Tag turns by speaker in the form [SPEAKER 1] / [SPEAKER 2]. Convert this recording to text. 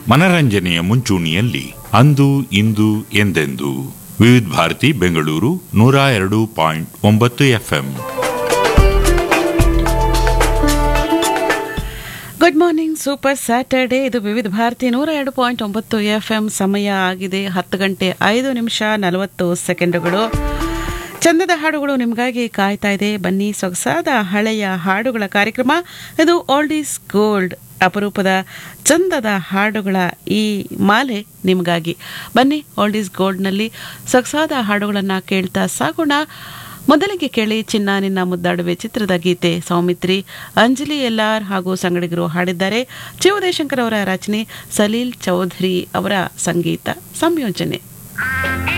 [SPEAKER 1] ಮನರಂಜನೆಯ ಮುಂಚೂಣಿಯಲ್ಲಿ ಅಂದು ಇಂದು ಎಂದೆಂದು ವಿವಿಧ ಭಾರತಿ ಬೆಂಗಳೂರು ನೂರ ಎರಡು ಪಾಯಿಂಟ್ ಒಂಬತ್ತು FM
[SPEAKER 2] good morning super Saturday ಇದು ವಿವಿಧ ಭಾರತಿ ನೂರ ಎರಡು ಪಾಯಿಂಟ್ ಒಂಬತ್ತು ಎಫ್ ಎಂ ಸಮಯ ಆಗಿದೆ ಹತ್ತು ಗಂಟೆ ಐದು ನಿಮಿಷ ನಲವತ್ತು ಸೆಕೆಂಡುಗಳು ಚಂದದ ಹಾಡುಗಳು ನಿಮಗಾಗಿ ಕಾಯ್ತಾ ಇದೆ ಬನ್ನಿ ಸೊಗಸಾದ ಹಳೆಯ ಹಾಡುಗಳ ಕಾರ್ಯಕ್ರಮ ಇದು ಓಲ್ಡ್ ಈಸ್ ಗೋಲ್ಡ್ ಅಪರೂಪದ ಚಂದದ ಹಾಡುಗಳ ಈ ಮಾಲೆ ನಿಮಗಾಗಿ ಬನ್ನಿ ಓಲ್ಡ್ ಈಸ್ ಗೋಲ್ಡ್ನಲ್ಲಿ ಸೊಗಸಾದ ಹಾಡುಗಳನ್ನು ಕೇಳ್ತಾ ಸಾಗೋಣ ಮೊದಲಿಗೆ ಕೇಳಿ ಚಿನ್ನ ನಿನ್ನ ಮುದ್ದಾಡುವೆ ಚಿತ್ರದ ಗೀತೆ ಸೌಮಿತ್ರಿ ಅಂಜಲಿ ಎಲ್ಲಾರ್ ಹಾಗೂ ಸಂಗಡಿಗರು ಹಾಡಿದ್ದಾರೆ ಜಿ ಉದಯಶಂಕರ್ ಅವರ ರಚನೆ ಸಲೀಲ್ ಚೌಧರಿ ಅವರ ಸಂಗೀತ ಸಂಯೋಜನೆ